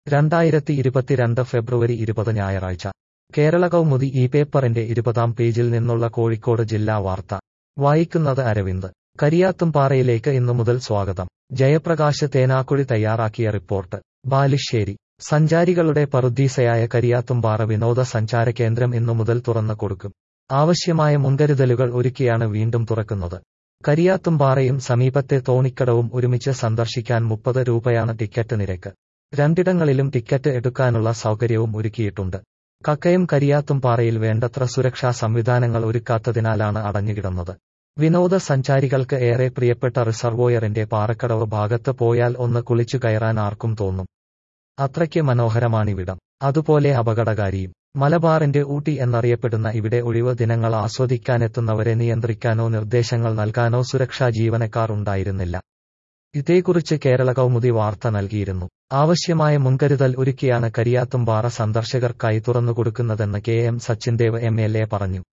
രണ്ടായിരത്തി ഇരുപത്തിരണ്ട് ഫെബ്രുവരി ഇരുപത് ഞായറാഴ്ച കേരള കൗമുദി ഈ പേപ്പറിന്റെ ഇരുപതാം പേജിൽ നിന്നുള്ള കോഴിക്കോട് ജില്ലാ വാർത്ത വായിക്കുന്നത് അരവിന്ദ് കരിയാത്തുംപാറയിലേക്ക് ഇന്നു മുതൽ സ്വാഗതം ജയപ്രകാശ് തേനാക്കുഴി തയ്യാറാക്കിയ റിപ്പോർട്ട് ബാലുശ്ശേരി സഞ്ചാരികളുടെ പറുദീസയായ കരിയാത്തുംപാറ വിനോദ സഞ്ചാര കേന്ദ്രം ഇന്നു മുതൽ തുറന്നു കൊടുക്കും ആവശ്യമായ മുൻകരുതലുകൾ ഒരുക്കിയാണ് വീണ്ടും തുറക്കുന്നത് കരിയാത്തുംപാറയും സമീപത്തെ തോണിക്കടവും ഒരുമിച്ച് സന്ദർശിക്കാൻ മുപ്പത് രൂപയാണ് ടിക്കറ്റ് നിരക്ക് രണ്ടിടങ്ങളിലും ടിക്കറ്റ് എടുക്കാനുള്ള സൗകര്യവും ഒരുക്കിയിട്ടുണ്ട് കക്കയം കരിയാത്തുംപാറയിൽ വേണ്ടത്ര സുരക്ഷാ സംവിധാനങ്ങൾ ഒരുക്കാത്തതിനാലാണ് അടഞ്ഞുകിടന്നത് വിനോദസഞ്ചാരികൾക്ക് ഏറെ പ്രിയപ്പെട്ട റിസർവോയറിന്റെ പാറക്കടവ് ഭാഗത്ത് പോയാൽ ഒന്ന് കുളിച്ചു കയറാൻ ആർക്കും തോന്നും അത്രയ്ക്ക് മനോഹരമാണിവിടം അതുപോലെ അപകടകാരിയും മലബാറിന്റെ ഊട്ടി എന്നറിയപ്പെടുന്ന ഇവിടെ ഒഴിവ് ദിനങ്ങൾ ആസ്വദിക്കാനെത്തുന്നവരെ നിയന്ത്രിക്കാനോ നിർദ്ദേശങ്ങൾ നൽകാനോ സുരക്ഷാ ജീവനക്കാർ ഉണ്ടായിരുന്നില്ല ഇതേക്കുറിച്ച് കേരള കൗമുദി വാർത്ത നൽകിയിരുന്നു ആവശ്യമായ മുൻകരുതൽ ഒരുക്കിയാണ് കരിയാത്തുംപാറ സന്ദർശകർക്കായി തുറന്നുകൊടുക്കുന്നതെന്ന് K M Sachindev M L A പറഞ്ഞു